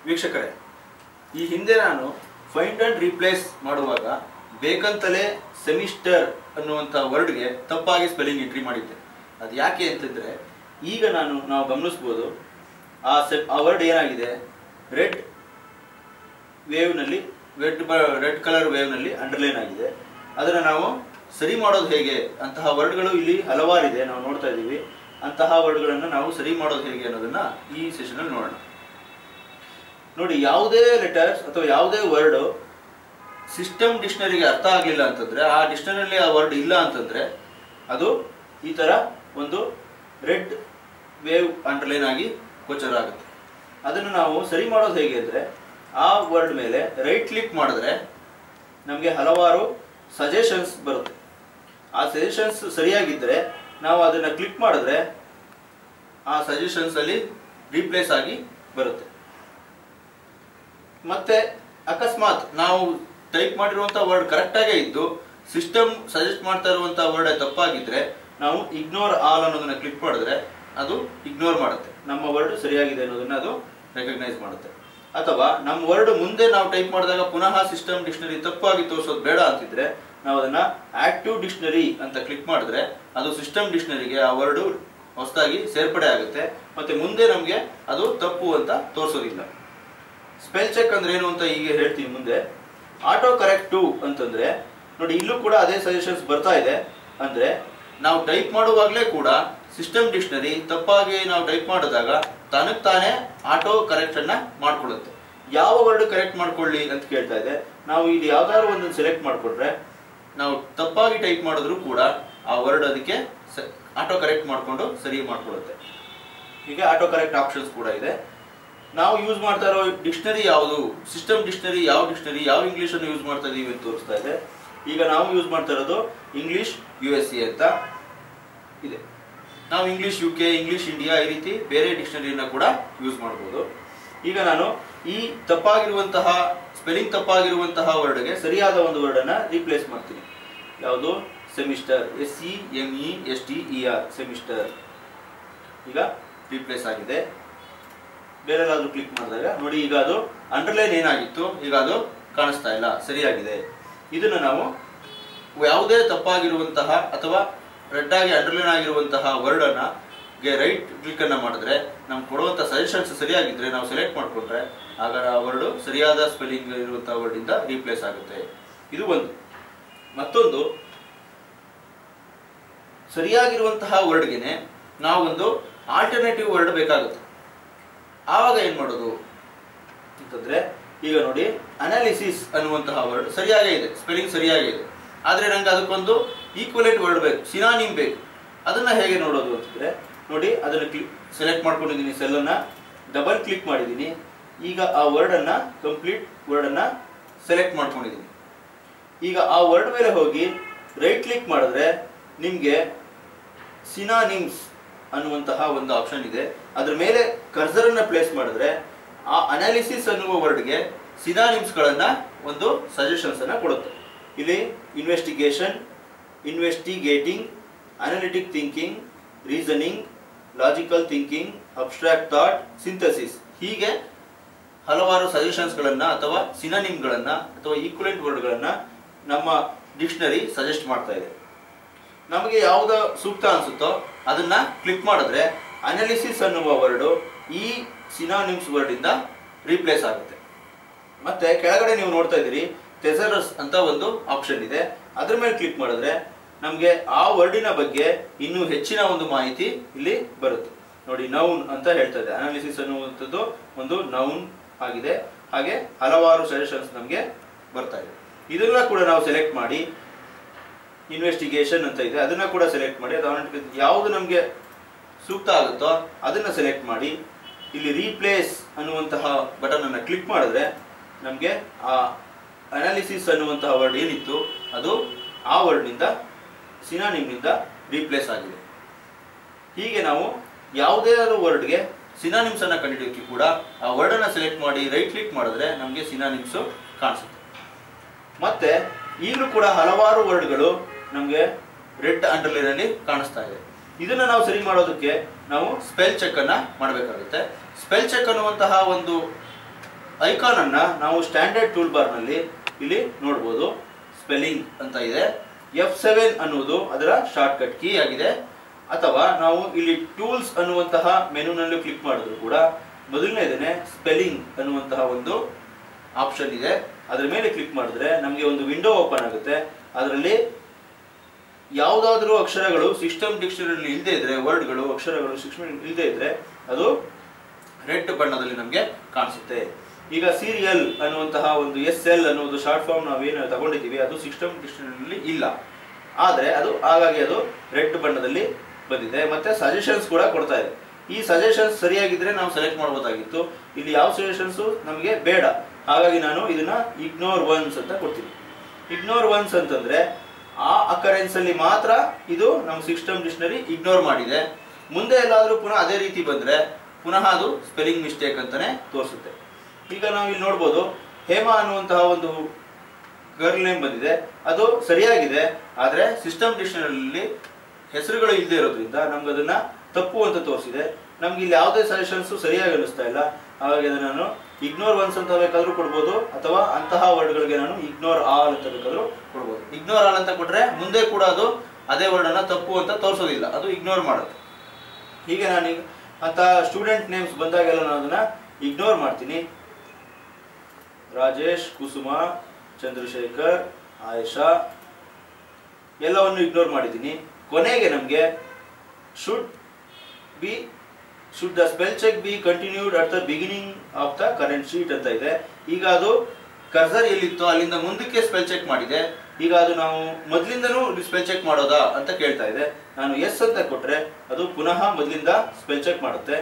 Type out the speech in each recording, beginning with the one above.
ವೀಕ್ಷಕರೇ ಈ ಹಿಂದೆ ನಾನು ಫೈಂಡ್ ಅಂಡ್ ರೀಪ್ಲೇಸ್ ಮಾಡುವಾಗ ಬೇಕಂತಲೇ ಸೆಮಿಸ್ಟರ್ ಅನ್ನುವಂಥ ವರ್ಡ್ಗೆ ತಪ್ಪಾಗಿ ಸ್ಪೆಲ್ಲಿಂಗ್ ಎಂಟ್ರಿ ಮಾಡಿದ್ದೆ ಅದು ಯಾಕೆ ಅಂತಂದರೆ ಈಗ ನಾನು ನಾವು ಗಮನಿಸ್ಬೋದು ಆ ಸೆ ಆ ವರ್ಡ್ ಏನಾಗಿದೆ ರೆಡ್ ವೇವ್ನಲ್ಲಿ ರೆಡ್ ರೆಡ್ ಕಲರ್ ವೇವ್ನಲ್ಲಿ ಅಂಡರ್ಲೈನ್ ಆಗಿದೆ ಅದನ್ನು ನಾವು ಸರಿ ಮಾಡೋದು ಹೇಗೆ ಅಂತಹ ವರ್ಡ್ಗಳು ಇಲ್ಲಿ ಹಲವಾರಿದೆ ನಾವು ನೋಡ್ತಾ ಇದ್ದೀವಿ ಅಂತಹ ವರ್ಡ್ಗಳನ್ನು ನಾವು ಸರಿ ಮಾಡೋದು ಹೇಗೆ ಅನ್ನೋದನ್ನ ಈ ಸೆಷನಲ್ಲಿ ನೋಡೋಣ ನೋಡಿ ಯಾವುದೇ ಲೆಟರ್ಸ್ ಅಥವಾ ಯಾವುದೇ ವರ್ಡ್ ಸಿಸ್ಟಮ್ ಡಿಕ್ಷನರಿಗೆ ಅರ್ಥ ಆಗಲಿಲ್ಲ ಅಂತಂದ್ರೆ ಆ ಡಿಕ್ಷನರಿಯಲ್ಲಿ ಆ ವರ್ಡ್ ಇಲ್ಲ ಅಂತಂದ್ರೆ ಅದು ಈ ತರ ಒಂದು ರೆಡ್ ವೇವ್ ಅಂಡರ್ಲೈನ್ ಆಗಿ ಗೋಚರ ಆಗುತ್ತೆ ಅದನ್ನು ನಾವು ಸರಿ ಮಾಡೋದು ಹೇಗೆ ಅಂದರೆ ಆ ವರ್ಡ್ ಮೇಲೆ ರೈಟ್ ಕ್ಲಿಕ್ ಮಾಡಿದ್ರೆ ನಮಗೆ ಹಲವಾರು ಸಜೆಷನ್ಸ್ ಬರುತ್ತೆ ಆ ಸಜೆಷನ್ಸ್ ಸರಿಯಾಗಿದ್ದರೆ ನಾವು ಅದನ್ನು ಕ್ಲಿಕ್ ಮಾಡಿದ್ರೆ ಆ ಸಜೆಷನ್ಸ್ ಅಲ್ಲಿ ರೀಪ್ಲೇಸ್ ಆಗಿ ಬರುತ್ತೆ ಮತ್ತೆ ಅಕಸ್ಮಾತ್ ನಾವು ಟೈಪ್ ಮಾಡಿರುವಂಥ ವರ್ಡ್ ಕರೆಕ್ಟಾಗೇ ಇದ್ದು ಸಿಸ್ಟಮ್ ಸಜೆಸ್ಟ್ ಮಾಡ್ತಾ ಇರುವಂಥ ವರ್ಡ್ ತಪ್ಪಾಗಿದ್ರೆ ನಾವು ಇಗ್ನೋರ್ ಆಲ್ ಅನ್ನೋದನ್ನ ಕ್ಲಿಕ್ ಮಾಡಿದ್ರೆ ಅದು ಇಗ್ನೋರ್ ಮಾಡುತ್ತೆ ನಮ್ಮ ವರ್ಡ್ ಸರಿಯಾಗಿದೆ ಅನ್ನೋದನ್ನ ಅದು ರೆಕಗ್ನೈಸ್ ಮಾಡುತ್ತೆ ಅಥವಾ ನಮ್ಮ ವರ್ಡ್ ಮುಂದೆ ನಾವು ಟೈಪ್ ಮಾಡಿದಾಗ ಪುನಃ ಸಿಸ್ಟಮ್ ಡಿಕ್ಷನರಿ ತಪ್ಪಾಗಿ ತೋರಿಸೋದು ಬೇಡ ಅಂತಿದ್ರೆ ನಾವು ಅದನ್ನ ಆಕ್ಟಿವ್ ಡಿಕ್ಷನರಿ ಅಂತ ಕ್ಲಿಕ್ ಮಾಡಿದ್ರೆ ಅದು ಸಿಸ್ಟಮ್ ಡಿಕ್ಷನರಿಗೆ ಆ ವರ್ಡ್ ಹೊಸದಾಗಿ ಸೇರ್ಪಡೆ ಆಗುತ್ತೆ ಮತ್ತೆ ಮುಂದೆ ನಮಗೆ ಅದು ತಪ್ಪು ಅಂತ ತೋರಿಸೋದಿಲ್ಲ ಸ್ಪೆಲ್ ಚೆಕ್ ಅಂದ್ರೆ ಏನು ಅಂತ ಈಗ ಹೇಳ್ತೀನಿ ಮುಂದೆ ಆಟೋ ಕರೆಕ್ಟ್ ಟು ಅಂತಂದ್ರೆ ನೋಡಿ ಇಲ್ಲೂ ಕೂಡ ಅದೇ ಸಜೆಷನ್ಸ್ ಬರ್ತಾ ಇದೆ ಅಂದ್ರೆ ನಾವು ಟೈಪ್ ಮಾಡುವಾಗಲೇ ಕೂಡ ಸಿಸ್ಟಮ್ ಡಿಕ್ಷನರಿ ತಪ್ಪಾಗಿ ನಾವು ಟೈಪ್ ಮಾಡಿದಾಗ ತನಗ್ ತಾನೇ ಆಟೋ ಕರೆಕ್ಟ್ ಅನ್ನ ಮಾಡ್ಕೊಡುತ್ತೆ ಯಾವ ವರ್ಡ್ ಕರೆಕ್ಟ್ ಮಾಡ್ಕೊಳ್ಳಿ ಅಂತ ಕೇಳ್ತಾ ಇದೆ ನಾವು ಇಲ್ಲಿ ಯಾವ್ದಾದ್ರು ಒಂದನ್ನು ಸೆಲೆಕ್ಟ್ ಮಾಡ್ಕೊಂಡ್ರೆ ನಾವು ತಪ್ಪಾಗಿ ಟೈಪ್ ಮಾಡಿದ್ರು ಕೂಡ ಆ ವರ್ಡ್ ಅದಕ್ಕೆ ಆಟೋ ಕರೆಕ್ಟ್ ಮಾಡ್ಕೊಂಡು ಸರಿ ಮಾಡ್ಕೊಡುತ್ತೆ ಹೀಗೆ ಆಟೋ ಕರೆಕ್ಟ್ ಆಪ್ಷನ್ಸ್ ಕೂಡ ಇದೆ ನಾವು ಯೂಸ್ ಮಾಡ್ತಾ ಇರೋ ಡಿಕ್ಷನರಿ ಯಾವುದು ಸಿಸ್ಟಮ್ ಡಿಕ್ಷನರಿ ಯಾವ ಡಿಕ್ಷನರಿ ಯಾವ ಇಂಗ್ಲಿಷ್ ಅನ್ನು ಯೂಸ್ ಮಾಡ್ತಾ ಇದೀವಿ ಅಂತ ತೋರಿಸ್ತಾ ಇದೆ ಈಗ ನಾವು ಯೂಸ್ ಮಾಡ್ತಾ ಇರೋದು ಇಂಗ್ಲಿಷ್ ಯು ಎಸ್ ಸಿ ಅಂತ ಇದೆ ನಾವು English U K English India ಈ ರೀತಿ ಬೇರೆ ಡಿಕ್ಷನರಿನ ಕೂಡ ಯೂಸ್ ಮಾಡ್ಬೋದು ಈಗ ನಾನು ಈ ತಪ್ಪಾಗಿರುವಂತಹ ಸ್ಪೆಲ್ಲಿಂಗ್ ತಪ್ಪಾಗಿರುವಂತಹ ವರ್ಡ್ಗೆ ಸರಿಯಾದ ಒಂದು ವರ್ಡನ್ನು ರೀಪ್ಲೇಸ್ ಮಾಡ್ತೀನಿ ಯಾವುದು semester S C M E S T E R semester ಈಗ ರೀಪ್ಲೇಸ್ ಆಗಿದೆ ಬೇರೆಲ್ಲಾದ್ರೂ ಕ್ಲಿಕ್ ಮಾಡಿದಾಗ ನೋಡಿ ಈಗ ಅದು ಅಂಡರ್ಲೈನ್ ಏನಾಗಿತ್ತು ಈಗ ಅದು ಕಾಣಿಸ್ತಾ ಇಲ್ಲ ಸರಿಯಾಗಿದೆ ಇದನ್ನು ನಾವು ಯಾವುದೇ ತಪ್ಪಾಗಿರುವಂತಹ ಅಥವಾ ರೆಡ್ ಆಗಿ ಅಂಡರ್ಲೈನ್ ಆಗಿರುವಂತಹ ವರ್ಡ್ ಅನ್ನ ರೈಟ್ ಕ್ಲಿಕ್ ಅನ್ನ ಮಾಡಿದ್ರೆ ನಮ್ಗೆ ಕೊಡುವಂತ ಸಜೆಷನ್ಸ್ ಸರಿಯಾಗಿದ್ರೆ ನಾವು ಸೆಲೆಕ್ಟ್ ಮಾಡ್ಕೊಂಡ್ರೆ ಆಗ ಆ ವರ್ಡ್ ಸರಿಯಾದ ಸ್ಪೆಲ್ಲಿಂಗ್ ಇರುವಂತಹ ವರ್ಡ್ ಇಂದ ರೀಪ್ಲೇಸ್ ಆಗುತ್ತೆ ಇದು ಒಂದು ಮತ್ತೊಂದು ಸರಿಯಾಗಿರುವಂತಹ ವರ್ಡ್ಗೆನೆ ನಾವೊಂದು ಆಲ್ಟರ್ನೇಟಿವ್ ವರ್ಡ್ ಬೇಕಾಗುತ್ತೆ ಆವಾಗ ಏನ್ ಮಾಡೋದು ಅಂತಂದ್ರೆ ಈಗ ನೋಡಿ ಅನಾಲಿಸಿಸ್ ಅನ್ನುವಂತಹ ವರ್ಡ್ ಸರಿಯಾಗೇ ಇದೆ ಸ್ಪೆಲ್ಲಿಂಗ್ ಸರಿಯಾಗೇ ಇದೆ ಆದ್ರೆ ನಂಗೆ ಅದಕ್ಕೊಂದು ಈಕ್ವಲೆಂಟ್ ವರ್ಡ್ ಬೇಕು ಸಿನಾನಿಮ್ ಬೇಕು ಅದನ್ನ ಹೇಗೆ ನೋಡೋದು ಅಂತಂದ್ರೆ ನೋಡಿ ಅದನ್ನು ಕ್ಲಿಕ್ ಸೆಲೆಕ್ಟ್ ಮಾಡ್ಕೊಂಡಿದ್ದೀನಿ ಸೆಲ್ಲನ್ನ ಡಬಲ್ ಕ್ಲಿಕ್ ಮಾಡಿದ್ದೀನಿ ಈಗ ಆ ವರ್ಡನ್ನ ಕಂಪ್ಲೀಟ್ ವರ್ಡನ್ನ ಸೆಲೆಕ್ಟ್ ಮಾಡ್ಕೊಂಡಿದ್ದೀನಿ ಈಗ ಆ ವರ್ಡ್ ಮೇಲೆ ಹೋಗಿ ರೈಟ್ ಕ್ಲಿಕ್ ಮಾಡಿದ್ರೆ ನಿಮಗೆ ಸಿನಾನಿಮ್ಸ್ ಅನ್ನುವಂತಹ ಒಂದು ಆಪ್ಷನ್ ಇದೆ ಅದ್ರ ಮೇಲೆ ಕರ್ಸರ್ ಅನ್ನ ಪ್ಲೇಸ್ ಮಾಡಿದ್ರೆ ಆ ಅನಾಲಿಸಿಸ್ ಅನ್ನುವ ವರ್ಡ್ಗೆ ಸಿನಾನಿಮ್ಸ್ಗಳನ್ನ ಒಂದು ಸಜೆಷನ್ಸ್ ಅನ್ನ ಕೊಡುತ್ತೆ ಇಲ್ಲಿ investigation investigating analytic thinking reasoning logical thinking abstract thought synthesis ಹೀಗೆ ಹಲವಾರು ಸಜೆಷನ್ಸ್ಗಳನ್ನ ಅಥವಾ ಸಿನಾನಿಮ್ಗಳನ್ನ ಅಥವಾ ಈಕ್ವಲೆಂಟ್ ವರ್ಡ್ಗಳನ್ನ ನಮ್ಮ ಡಿಕ್ಷನರಿ ಸಜೆಸ್ಟ್ ಮಾಡ್ತಾ ಇದೆ ನಮಗೆ ಯಾವ್ದ ಸೂಕ್ತ ಅನ್ಸುತ್ತೋ ಅದನ್ನ ಕ್ಲಿಕ್ ಮಾಡಿದ್ರೆ ಅನಾಲಿಸಿಸ್ ಅನ್ನುವ ವರ್ಡು ಈ ಸಿನಾನಿಮ್ಸ್ ವರ್ಡ್ ಇಂದ ರೀಪ್ಲೇಸ್ ಆಗುತ್ತೆ ಮತ್ತೆ ಕೆಳಗಡೆ ನೀವು ನೋಡ್ತಾ ಇದ್ದೀರಿ ಥೆಸರಸ್ ಅಂತ ಒಂದು ಆಪ್ಷನ್ ಇದೆ ಅದ್ರ ಮೇಲೆ ಕ್ಲಿಕ್ ಮಾಡಿದ್ರೆ ನಮಗೆ ಆ ವರ್ಡಿನ ಬಗ್ಗೆ ಇನ್ನೂ ಹೆಚ್ಚಿನ ಒಂದು ಮಾಹಿತಿ ಇಲ್ಲಿ ಬರುತ್ತೆ ನೋಡಿ ನೌನ್ ಅಂತ ಹೇಳ್ತಾ ಇದೆ ಅನಾಲಿಸಿಸ್ ಅನ್ನುವಂಥದ್ದು ಒಂದು ನೌನ್ ಆಗಿದೆ ಹಾಗೆ ಹಲವಾರು ಸಜೆಷನ್ಸ್ ನಮಗೆ ಬರ್ತಾ ಇದೆ ಇದನ್ನ ಕೂಡ ನಾವು ಸೆಲೆಕ್ಟ್ ಮಾಡಿ ಇನ್ವೆಸ್ಟಿಗೇಷನ್ ಅಂತ ಇದೆ ಅದನ್ನ ಕೂಡ ಸೆಲೆಕ್ಟ್ ಮಾಡಿ ಅದು analytic- ಯಾವುದು ನಮಗೆ ಸೂಕ್ತ ಆಗುತ್ತೋ ಅದನ್ನ ಸೆಲೆಕ್ಟ್ ಮಾಡಿ ಇಲ್ಲಿ ರೀಪ್ಲೇಸ್ ಅನ್ನುವಂತಹ ಬಟನ್ ಅನ್ನು ಕ್ಲಿಕ್ ಮಾಡಿದ್ರೆ ನಮಗೆ ಆ ಅನಾಲಿಸಿಸ್ ಅನ್ನುವಂತಹ ವರ್ಡ್ ಏನಿತ್ತು ಅದು ಆ ವರ್ಡ್ನಿಂದ ಸಿನಾನಿಮ್ನಿಂದ ರೀಪ್ಲೇಸ್ ಆಗಿದೆ ಹೀಗೆ ನಾವು ಯಾವುದೇ ವರ್ಡ್ಗೆ ಸಿನಾನಿಮ್ಸ್ ಅನ್ನ ಕಂಡುಹಿಡಿಯೋಕೆ ಕೂಡ ಆ ವರ್ಡ್ ಅನ್ನ ಸೆಲೆಕ್ಟ್ ಮಾಡಿ ರೈಟ್ ಕ್ಲಿಕ್ ಮಾಡಿದ್ರೆ ನಮಗೆ ಸಿನಾನಿಮ್ಸ್ ಕಾಣಿಸುತ್ತೆ ಮತ್ತೆ ಈಗಲೂ ಕೂಡ ಹಲವಾರು ವರ್ಡ್ಗಳು ನಮಗೆ ರೆಡ್ ಅಂಡರ್ಲೈನ್ ಅಲ್ಲಿ ಕಾಣಿಸ್ತಾ ಇದೆ ಇದನ್ನ ನಾವು ಸರಿ ಮಾಡೋದಕ್ಕೆ ನಾವು ಸ್ಪೆಲ್ ಚೆಕ್ ಅನ್ನ ಮಾಡಬೇಕಾಗುತ್ತೆ ಸ್ಪೆಲ್ ಚೆಕ್ ಅನ್ನುವಂತಹ ಒಂದು ಐಕಾನ್ ಅನ್ನ ನಾವು ಸ್ಟ್ಯಾಂಡರ್ಡ್ ಟೂಲ್ ಬಾರ್ ನಲ್ಲಿ ಇಲ್ಲಿ ನೋಡ್ಬೋದು ಸ್ಪೆಲ್ಲಿಂಗ್ ಅಂತ ಇದೆ ಎಫ್ ಸೆವೆನ್ ಅನ್ನುವುದು ಅದರ ಶಾರ್ಟ್ ಕಟ್ ಕೀ ಆಗಿದೆ ಅಥವಾ ನಾವು ಇಲ್ಲಿ ಟೂಲ್ಸ್ ಅನ್ನುವಂತಹ ಮೆನುನಲ್ಲಿ ಕ್ಲಿಕ್ ಮಾಡಿದ್ರು ಕೂಡ ಮೊದಲನೇದನೆ ಸ್ಪೆಲ್ಲಿಂಗ್ ಅನ್ನುವಂತಹ ಒಂದು ಆಪ್ಷನ್ ಇದೆ ಅದರ ಮೇಲೆ ಕ್ಲಿಕ್ ಮಾಡಿದ್ರೆ ನಮಗೆ ಒಂದು ವಿಂಡೋ ಓಪನ್ ಆಗುತ್ತೆ ಅದರಲ್ಲಿ ಯಾವುದಾದ್ರೂ ಅಕ್ಷರಗಳು ಸಿಸ್ಟಮ್ ಡಿಕ್ಷನರಿ ಇಲ್ಲದೆ ಇದ್ರೆ ವರ್ಡ್ಗಳು ಅಕ್ಷರಗಳು ಸಿಸ್ಟಮ್ ಇಲ್ಲದೆ ಇದ್ರೆ ಅದು ರೆಡ್ ಬಣ್ಣದಲ್ಲಿ ನಮಗೆ ಕಾಣಿಸುತ್ತೆ ಈಗ ಸೀರಿಯಲ್ ಅನ್ನುವಂತಹ ಒಂದು ಎಸ್ ಎಲ್ ಅನ್ನುವುದು ಶಾರ್ಟ್ ಫಾರ್ಮ್ ನಾವೇನು ತಗೊಂಡಿದ್ದೀವಿ ಅದು ಸಿಸ್ಟಮ್ ಡಿಕ್ಷನರಿಯಲ್ಲಿ ಇಲ್ಲ ಆದರೆ ಅದು ಹಾಗಾಗಿ ಅದು ರೆಡ್ ಬಣ್ಣದಲ್ಲಿ ಬಂದಿದೆ ಮತ್ತೆ ಸಜೆಷನ್ಸ್ ಕೂಡ ಕೊಡ್ತಾ ಇದೆ ಈ ಸಜೆಷನ್ಸ್ ಸರಿಯಾಗಿದ್ರೆ ನಾವು ಸೆಲೆಕ್ಟ್ ಮಾಡ್ಬೋದಾಗಿತ್ತು ಇಲ್ಲಿ ಯಾವ ಸಜೆಷನ್ಸ್ ನಮಗೆ ಬೇಡ ಹಾಗಾಗಿ ನಾನು ಇದನ್ನ ಇಗ್ನೋರ್ ಒನ್ಸ್ ಅಂತ ಕೊಡ್ತೀನಿ ಇಗ್ನೋರ್ ಒನ್ಸ್ ಅಂತಂದ್ರೆ ಆ ಅಕರೆನ್ಸ್ ಅಲ್ಲಿ ಮಾತ್ರ ಇದು ನಮ್ಮ ಸಿಸ್ಟಮ್ ಡಿಕ್ಷನರಿ ಇಗ್ನೋರ್ ಮಾಡಿದೆ ಮುಂದೆ ಎಲ್ಲಾದ್ರೂ ಪುನಃ ಅದೇ ರೀತಿ ಬಂದ್ರೆ ಪುನಃ ಅದು ಸ್ಪೆಲ್ಲಿಂಗ್ ಮಿಸ್ಟೇಕ್ ಅಂತಾನೆ ತೋರಿಸುತ್ತೆ ಈಗ ನಾವು ಇಲ್ಲಿ ನೋಡ್ಬೋದು ಹೇಮಾ ಅನ್ನುವಂತಹ ಒಂದು ಗರ್ಲ್ ನೇಮ್ ಬಂದಿದೆ ಅದು ಸರಿಯಾಗಿದೆ ಆದರೆ ಸಿಸ್ಟಮ್ ಡಿಕ್ಷನರಿಯಲ್ಲಿ ಹೆಸರುಗಳು ಇಲ್ಲದೆ ಇರೋದ್ರಿಂದ ನಮ್ಗೆ ಅದನ್ನ ತಪ್ಪು ಅಂತ ತೋರಿಸಿದೆ ನಮ್ಗೆ ಇಲ್ಲಿ ಯಾವುದೇ ಸಜೆಷನ್ಸ್ ಸರಿಯಾಗಿ ಅನಿಸ್ತಾ ಇಲ್ಲ ಹಾಗಾಗಿ ಅದನ್ನ ನಾನು ಇಗ್ನೋರ್ ಒನ್ಸ್ ಅಂತ ಬೇಕಾದ್ರೂ ಕೊಡ್ಬೋದು ಅಥವಾ ಅಂತಹ ವರ್ಡ್ಗಳಿಗೆ ನಾನು ಇಗ್ನೋರ್ ಆಲ್ ಅಂತ ಬೇಕಾದ್ರೂ ಕೊಡ್ಬೋದು ಇಗ್ನೋರ್ ಆಲ್ ಅಂತ ಕೊಟ್ರೆ ಮುಂದೆ ಕೂಡ ಅದು ಅದೇ ವರ್ಡ್ ಅನ್ನ ತಪ್ಪು ಅಂತ ತೋರಿಸೋದಿಲ್ಲ ಅದು ಇಗ್ನೋರ್ ಮಾಡುತ್ತೆ ಹೀಗೆ ನಾನು ಈಗ ಅಂತ ಸ್ಟೂಡೆಂಟ್ ನೇಮ್ಸ್ ಬಂದಾಗೆಲ್ಲ ನಾನು ಅದನ್ನ ಇಗ್ನೋರ್ ಮಾಡ್ತೀನಿ ರಾಜೇಶ್ ಕುಸುಮ ಚಂದ್ರಶೇಖರ್ ಆಯೇಷಾ ಎಲ್ಲವನ್ನು ಇಗ್ನೋರ್ ಮಾಡಿದ್ದೀನಿ ಕೊನೆಗೆ ನಮಗೆ should be should the spell check be continued at the beginning of the current sheet ಅಂತ ಇದೆ ಈಗ ಅದು ಕರ್ಸರ್ ಎಲ್ಲಿತ್ತೋ ಅಲ್ಲಿಂದ ಮುಂದಕ್ಕೆ ಸ್ಪೆಲ್ ಚೆಕ್ ಮಾಡಿದೆ ಈಗ ಅದು ನಾವು ಮೊದಲಿಂದನೂ ಸ್ಪೆಲ್ ಚೆಕ್ ಮಾಡೋದಾ ಅಂತ ಕೇಳ್ತಾ ಇದೆ ನಾನು ಎಸ್ ಅಂತ ಕೊಟ್ರೆ ಅದು ಪುನಃ ಮೊದಲಿಂದ ಸ್ಪೆಲ್ ಚೆಕ್ ಮಾಡುತ್ತೆ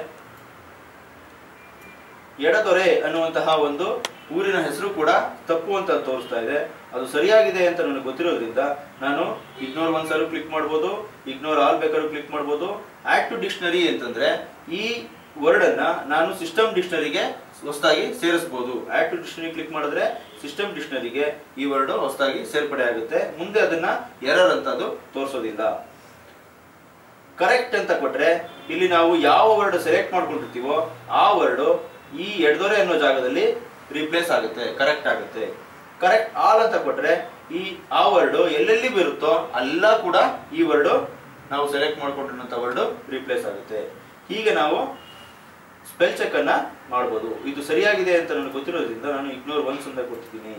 ಎಡದೊರೆ ಅನ್ನುವಂತಹ ಒಂದು ಊರಿನ ಹೆಸರು ಕೂಡ ತಪ್ಪು ಅಂತ ತೋರಿಸ್ತಾ ಇದೆ ಅದು ಸರಿಯಾಗಿದೆ ಅಂತ ನನಗೆ ಗೊತ್ತಿರೋದ್ರಿಂದ ನಾನು ಇಗ್ನೋರ್ ಒಂದ್ಸಲ ಕ್ಲಿಕ್ ಮಾಡ್ಬೋದು ಇಗ್ನೋರ್ ಆಲ್ ಬೇಕಾದ್ರೂ ಕ್ಲಿಕ್ ಮಾಡ್ಬೋದು ಆಡ್ ಟು ಡಿಕ್ಷನರಿ ಅಂತಂದ್ರೆ ಈ ವರ್ಡ್ ಅನ್ನ ನಾನು ಸಿಸ್ಟಮ್ ಡಿಕ್ಷನರಿಗೆ ಹೊಸದಾಗಿ ಸೇರಿಸಬಹುದು ಆಡ್ ಟು ಡಿಕ್ಷನರಿ ಕ್ಲಿಕ್ ಮಾಡಿದ್ರೆ ಸಿಸ್ಟಮ್ ಡಿಕ್ಷನರಿಗೆ ಈ ವರ್ಡ್ ಹೊಸದಾಗಿ ಸೇರ್ಪಡೆ ಆಗುತ್ತೆ ಮುಂದೆ ಅದನ್ನ ಎರರ್ ಅಂತ ಅದು ತೋರಿಸೋದಿಲ್ಲ ಕರೆಕ್ಟ್ ಅಂತ ಕೊಟ್ರೆ ಇಲ್ಲಿ ನಾವು ಯಾವ ವರ್ಡ್ ಸೆಲೆಕ್ಟ್ ಮಾಡ್ಕೊಂಡಿರ್ತೀವೋ ಆ ವರ್ಡ್ ಈ ಎಡದೊರೆ ಅನ್ನೋ ಜಾಗದಲ್ಲಿ ರಿಪ್ಲೇಸ್ ಆಗುತ್ತೆ ಕರೆಕ್ಟ್ ಆಗುತ್ತೆ ಕರೆಕ್ಟ್ ಆಲ್ ಅಂತ ಕೊಟ್ರೆ ಈ ಆ ವರ್ಡ್ ಎಲ್ಲೆಲ್ಲಿ ಬರುತ್ತೋ ಅಲ್ಲ ಕೂಡ ಈ ವರ್ಡ್ ನಾವು ಸೆಲೆಕ್ಟ್ ಮಾಡ್ಕೊಂಡಿರುವಂತ ವರ್ಡ್ ರಿಪ್ಲೇಸ್ ಆಗುತ್ತೆ ಹೀಗೆ ನಾವು ಸ್ಪೆಲ್ ಚೆಕ್ ಅನ್ನ ಮಾಡ್ಬೋದು ಇದು ಸರಿಯಾಗಿದೆ ಅಂತ ನನಗೆ ಗೊತ್ತಿರೋದ್ರಿಂದ ನಾನು ಇಗ್ನೋರ್ ಒನ್ಸ್ ಅಂತ ಕೊಡ್ತಿದ್ದೀನಿ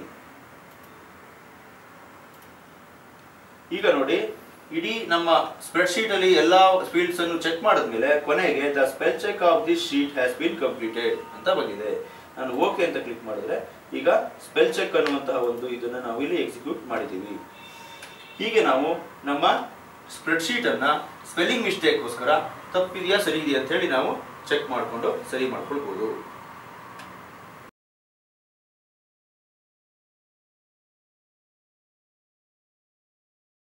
ಈಗ ನೋಡಿ ಇಡೀ ನಮ್ಮ ಸ್ಪ್ರೆಡ್ಶೀಟ್ ಅಲ್ಲಿ ಎಲ್ಲಾ ಫೀಲ್ಡ್ಸ್ ಅನ್ನು ಚೆಕ್ ಮಾಡಿದ್ಮೇಲೆ ಕೊನೆಗೆ the spell check of this sheet has been completed ಅಂತ ಬಂದಿದೆ ನಾನು ಓಕೆ ಅಂತ ಕ್ಲಿಕ್ ಮಾಡಿದ್ರೆ ಈಗ ಸ್ಪೆಲ್ ಚೆಕ್ ಅನ್ನುವಂತಹ ಒಂದು ಇದನ್ನ ನಾವು ಇಲ್ಲಿ ಎಕ್ಸಿಕ್ಯೂಟ್ ಮಾಡಿದ್ದೀವಿ ಹೀಗೆ ನಾವು ನಮ್ಮ ಸ್ಪ್ರೆಡ್ಶೀಟ್ ಅನ್ನ ಸ್ಪೆಲ್ಲಿಂಗ್ ಮಿಸ್ಟೇಕ್ಗೋಸ್ಕರ ತಪ್ಪಿದೆಯಾ ಸರಿ ಇದೆಯಾ ಅಂತ ಹೇಳಿ ನಾವು ಚೆಕ್ ಮಾಡಿಕೊಂಡು ಸರಿ ಮಾಡ್ಕೊಳ್ಬೋದು